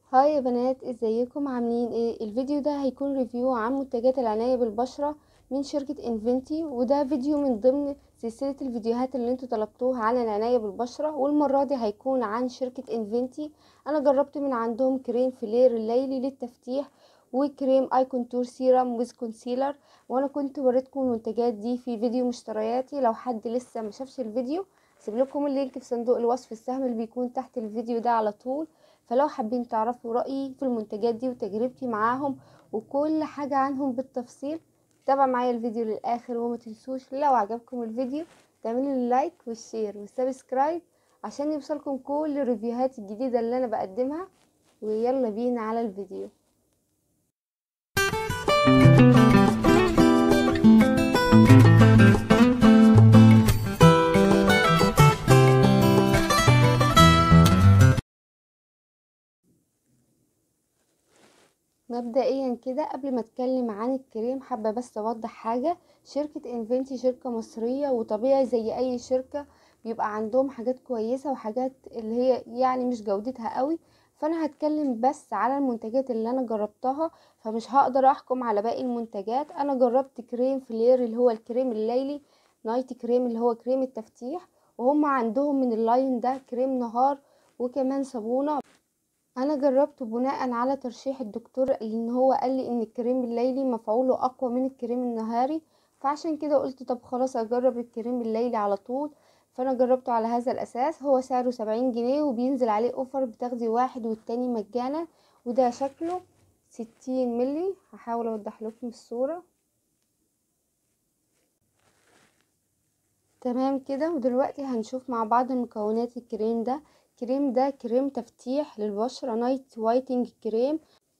هاي يا بنات ازيكم عاملين ايه الفيديو ده هيكون ريفيو عن منتجات العناية بالبشرة من شركة انفنتي وده فيديو من ضمن سلسلة الفيديوهات اللي انتوا طلبتوها عن العناية بالبشرة والمرة دي هيكون عن شركة انفنتي انا جربت من عندهم كريم فلير الليلي للتفتيح وكريم اي كونتور سيرم ويز كونسيلر وانا كنت وريتكم المنتجات دي في فيديو مشترياتي لو حد لسه ما شافش الفيديو سيب لكم اللينك في صندوق الوصف السهم اللي بيكون تحت الفيديو ده على طول فلو حابين تعرفوا رأيي في المنتجات دي وتجربتي معاهم وكل حاجة عنهم بالتفصيل تابع معايا الفيديو للآخر وما تنسوش لو عجبكم الفيديو تعملوا اللايك والشير والسبسكرايب عشان يوصلكم كل الريفيوهات الجديدة اللي أنا بقدمها ويلا بينا على الفيديو مبدئيا كده قبل ما اتكلم عن الكريم حابه بس اوضح حاجه شركه انفنتي شركه مصريه وطبيعي زي اي شركه بيبقى عندهم حاجات كويسه وحاجات اللي هي يعني مش جودتها قوي فانا هتكلم بس على المنتجات اللي انا جربتها فمش هقدر احكم على باقي المنتجات انا جربت كريم فلير اللي هو الكريم الليلي نايت كريم اللي هو كريم التفتيح وهم عندهم من اللاين ده كريم نهار وكمان صابونه انا جربته بناء على ترشيح الدكتور لان هو قال لي ان الكريم الليلي مفعوله اقوى من الكريم النهاري فعشان كده قلت طب خلاص اجرب الكريم الليلي على طول فانا جربته على هذا الاساس هو سعره سبعين جنيه وبينزل عليه اوفر بتاخدي واحد والتاني مجانا وده شكله ستين ملي هحاول اوضح لكم الصورة تمام كده ودلوقتي هنشوف مع بعض مكونات الكريم ده الكريم ده كريم تفتيح للبشرة نايت وايتنج كريم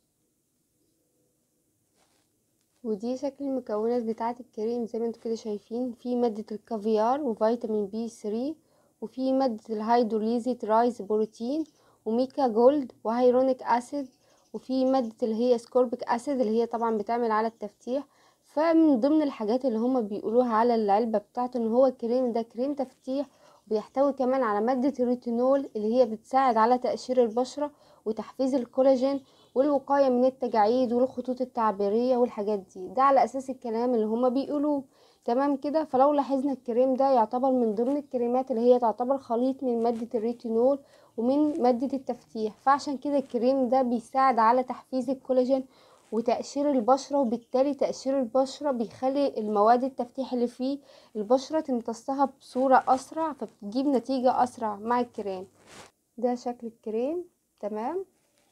ودي شكل المكونات بتاعة الكريم زي ما انتوا كده شايفين في مادة الكافيار وفيتامين بي 3 وفي مادة الهيدروليزي رايز بروتين وميكا جولد وهيرونيك اسيد وفي مادة اللي هي سكوربيك اسيد اللي هي طبعا بتعمل على التفتيح فمن ضمن الحاجات اللي هما بيقولوها على العلبة بتاعته ان هو الكريم ده كريم تفتيح بيحتوي كمان على مادة الريتينول اللي هي بتساعد على تقشير البشرة وتحفيز الكولاجين والوقاية من التجاعيد والخطوط التعبيرية والحاجات دي ده على أساس الكلام اللي هما بيقولوه تمام كده فلو لاحظنا الكريم ده يعتبر من ضمن الكريمات اللي هي تعتبر خليط من مادة الريتينول ومن مادة التفتيح فعشان كده الكريم ده بيساعد على تحفيز الكولاجين وتقشير البشرة وبالتالي تقشير البشرة بيخلي المواد التفتيح اللي فيه البشرة تمتصها بصورة أسرع فبتجيب نتيجة أسرع مع الكريم ده شكل الكريم تمام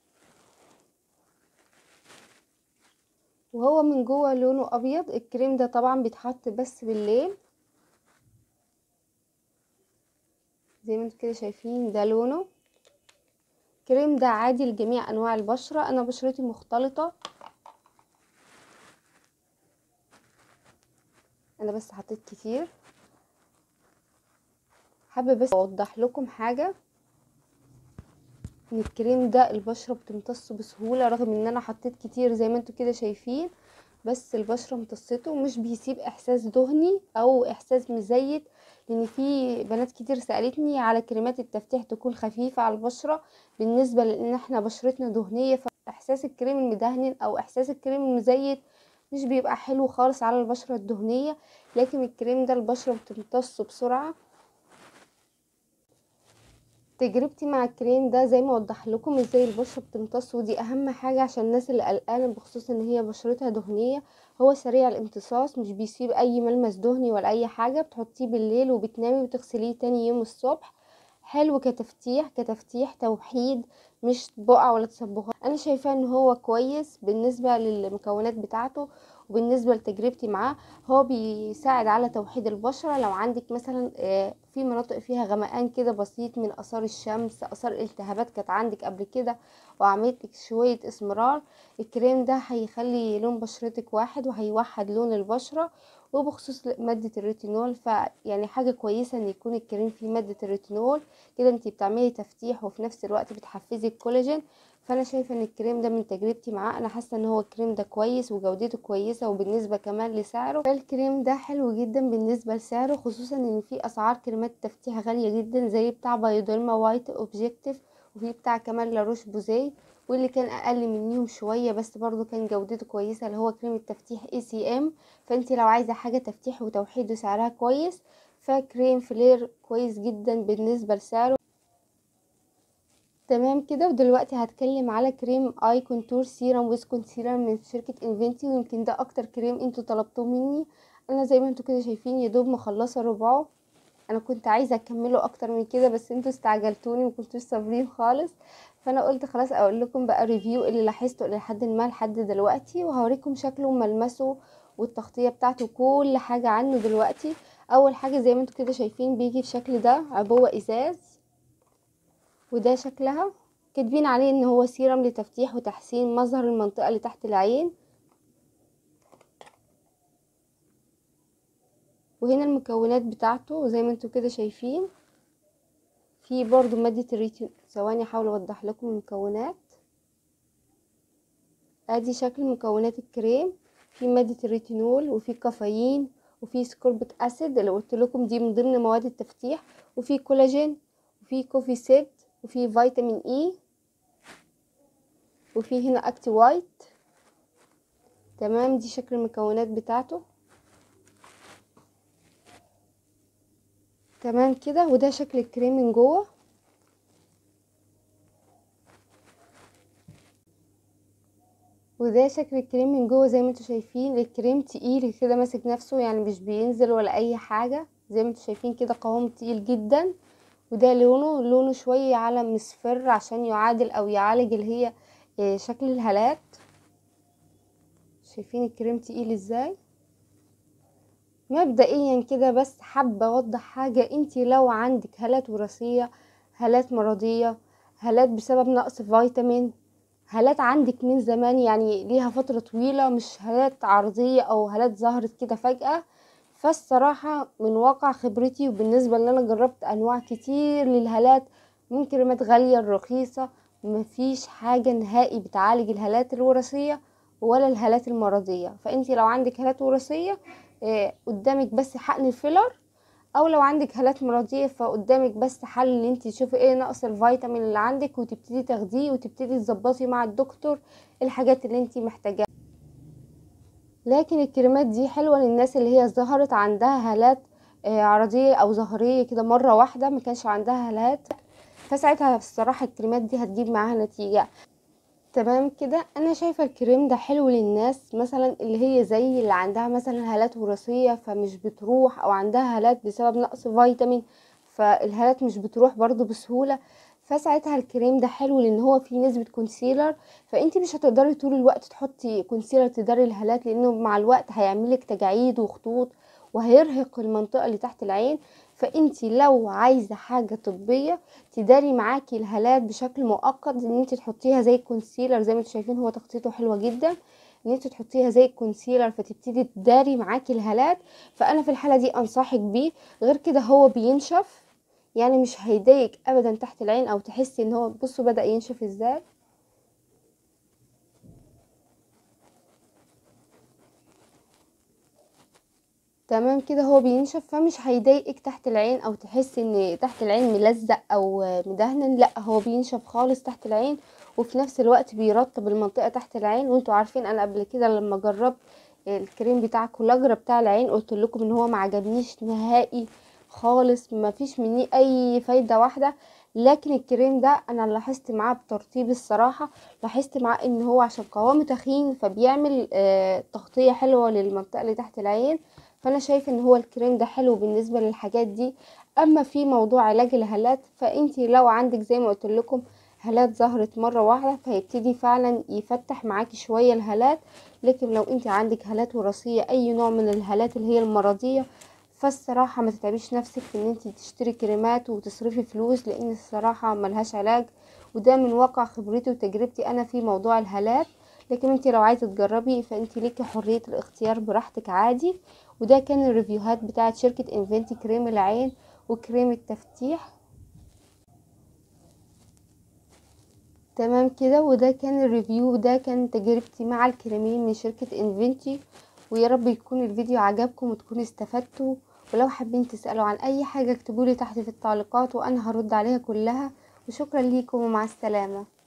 وهو من جوه لونه أبيض الكريم ده طبعا بيتحط بس بالليل زي ما انتوا كده شايفين ده لونه الكريم ده عادي لجميع انواع البشرة انا بشرتي مختلطة انا بس حطيت كتير حابه بس اوضح لكم حاجه ان الكريم ده البشره بتمتصه بسهوله رغم ان انا حطيت كتير زي ما انتوا كده شايفين بس البشره امتصته ومش بيسيب احساس دهني او احساس مزيت لان في بنات كتير سالتني على كريمات التفتيح تكون خفيفه على البشره بالنسبه لان احنا بشرتنا دهنيه فاحساس الكريم المدهن او احساس الكريم المزيت مش بيبقى حلو خالص على البشرة الدهنية لكن الكريم ده البشرة بتمتصه بسرعة تجربتي مع الكريم ده زي ما اوضح لكم ازاي البشرة بتمتص ودي اهم حاجة عشان الناس اللي قلقانة بخصوص ان هي بشرتها دهنية هو سريع الامتصاص مش بيسيب اي ملمس دهني ولا اي حاجة بتحطيه بالليل وبتنامي وتغسليه تاني يوم الصبح حلو كتفتيح كتفتيح توحيد مش بقع ولا تصبغات انا شايفاه ان هو كويس بالنسبه للمكونات بتاعته وبالنسبه لتجربتي معاه هو بيساعد على توحيد البشره لو عندك مثلا في مناطق فيها غمقان كده بسيط من اثار الشمس اثار التهابات كانت عندك قبل كده وعملت لك شويه اسمرار الكريم ده هيخلي لون بشرتك واحد وهيوحد لون البشره وبخصوص مادة الريتينول فيعني حاجة كويسة ان يكون الكريم فيه مادة الريتينول كده انتي بتعملي تفتيح وفي نفس الوقت بتحفزي الكولاجين فانا شايفة ان الكريم ده من تجربتي معاه انا حاسة ان هو الكريم ده كويس وجودته كويسة وبالنسبة كمان لسعره فالكريم ده حلو جدا بالنسبة لسعره خصوصا ان في اسعار كريمات تفتيح غالية جدا زي بتاع بايوديرما وايت اوبجيكتيف وفي بتاع كمان لاروش بوزيه واللي كان اقل منيهم شويه بس برضو كان جودته كويسه اللي هو كريم التفتيح اي سي ام فانت لو عايزه حاجه تفتيح وتوحيد وسعرها كويس فكريم فلير كويس جدا بالنسبه لسعره تمام كده ودلوقتي هتكلم على كريم اي كونتور سيرم ويز كونسيلر من شركه انفنتي ويمكن ده اكتر كريم انتوا طلبتوه مني انا زي ما انتوا كده شايفين يا دوب مخلصه ربعه انا كنت عايزه اكمله اكتر من كده بس انتوا استعجلتوني وكنتوش صابرين خالص فانا قلت خلاص اقول لكم بقى ريفيو اللي لاحظته لحد ما لحد دلوقتي وهوريكم شكله وملمسه والتغطيه بتاعته كل حاجه عنه دلوقتي اول حاجه زي ما انتوا كده شايفين بيجي في شكل ده عبوه ازاز وده شكلها كاتبين عليه ان هو سيرم لتفتيح وتحسين مظهر المنطقه اللي تحت العين وهنا المكونات بتاعته زي ما انتوا كده شايفين في برضو مادة الريتين ثواني احاول اوضح لكم المكونات ادي شكل مكونات الكريم في مادة الريتينول وفي كافيين وفي سكوربيك اسيد اللي قلت لكم دي من ضمن مواد التفتيح وفي كولاجين وفي كوفي سيد وفي فيتامين اي وفي هنا اكتي وايت تمام دي شكل المكونات بتاعته تمام كده وده شكل الكريم من جوه وده شكل الكريم من جوه زي ما انتوا شايفين الكريم تقيل كده ماسك نفسه يعني مش بينزل ولا اي حاجه زي ما انتوا شايفين كده قوام تقيل جدا وده لونه لونه شويه على مصفر عشان يعادل او يعالج اللي هي شكل الهالات شايفين الكريم تقيل ازاي مبدئيا كده بس حابة اوضح حاجة انتي لو عندك هالات وراثية هالات مرضية هالات بسبب نقص فيتامين هالات عندك من زمان يعني ليها فترة طويلة مش هالات عرضية او هالات ظهرت كده فجأة فالصراحة من واقع خبرتي وبالنسبة ان انا جربت انواع كتير للهالات من كريمات غالية الرخيصة مفيش حاجة نهائي بتعالج الهالات الوراثية ولا الهالات المرضية فانتي لو عندك هالات وراثية إيه قدامك بس حقن الفيلر او لو عندك هالات مرضيه فقدامك بس حل ان انت تشوفي ايه نقص الفيتامين اللي عندك وتبتدي تاخديه وتبتدي تظبطي مع الدكتور الحاجات اللي انت محتاجاها لكن الكريمات دي حلوه للناس اللي هي ظهرت عندها هالات إيه عرضيه او ظهريه كده مره واحده ما كانش عندها هالات فساعتها الصراحه الكريمات دي هتجيب معاها نتيجه تمام كده انا شايفه الكريم ده حلو للناس مثلا اللي هي زي اللي عندها مثلا هالات وراثيه فمش بتروح او عندها هالات بسبب نقص فيتامين فالهالات مش بتروح برضو بسهوله فساعتها الكريم ده حلو لان هو فيه نسبه كونسيلر فانت مش هتقدري طول الوقت تحطي كونسيلر تداري الهالات لانه مع الوقت هيعملك تجاعيد وخطوط وهيرهق المنطقه اللي تحت العين فانت لو عايزه حاجه طبيه تداري معاكي الهالات بشكل مؤقت ان انت تحطيها زي الكونسيلر زي ما انتم شايفين هو تغطيته حلوه جدا ان انت تحطيها زي الكونسيلر فتبتدي تداري معاكي الهالات فانا في الحاله دي انصحك بيه غير كده هو بينشف يعني مش هيضايق ابدا تحت العين او تحسي ان هو بصوا بدا ينشف ازاي تمام كده هو بينشف فمش هيضايقك تحت العين او تحسي ان تحت العين ملزق او مدهن لا هو بينشف خالص تحت العين وفي نفس الوقت بيرطب المنطقه تحت العين وانتوا عارفين انا قبل كده لما جربت الكريم بتاع كولاجرا بتاع العين قلت لكم ان هو ما عجبنيش نهائي خالص ما فيش مني اي فايده واحده لكن الكريم ده انا لاحظت معاه بترطيب الصراحه لاحظت معاه ان هو عشان قوامه تخين فبيعمل آه تغطيه حلوه للمنطقه اللي تحت العين فانا شايفه ان هو الكريم ده حلو بالنسبه للحاجات دي اما في موضوع علاج الهالات فانتي لو عندك زي ما قلت لكم هالات ظهرت مره واحده فهيبتدي فعلا يفتح معاكي شويه الهالات لكن لو انت عندك هالات وراثيه اي نوع من الهالات اللي هي المرضيه فالصراحه ما تتعبيش نفسك في ان انت تشتري كريمات وتصرفي فلوس لان الصراحه ملهاش علاج وده من واقع خبرتي وتجربتي انا في موضوع الهالات لكن انت لو عايزه تجربي فانت ليكي حريه الاختيار براحتك عادي وده كان الريفيوهات بتاعه شركه انفنتي كريم العين وكريم التفتيح تمام كده وده كان الريفيو ده كان تجربتي مع الكريمين من شركه انفنتي ويا رب يكون الفيديو عجبكم وتكونوا استفدتوا ولو حابين تسالوا عن اي حاجه اكتبولي تحت في التعليقات وانا هرد عليها كلها وشكرا ليكم ومع السلامة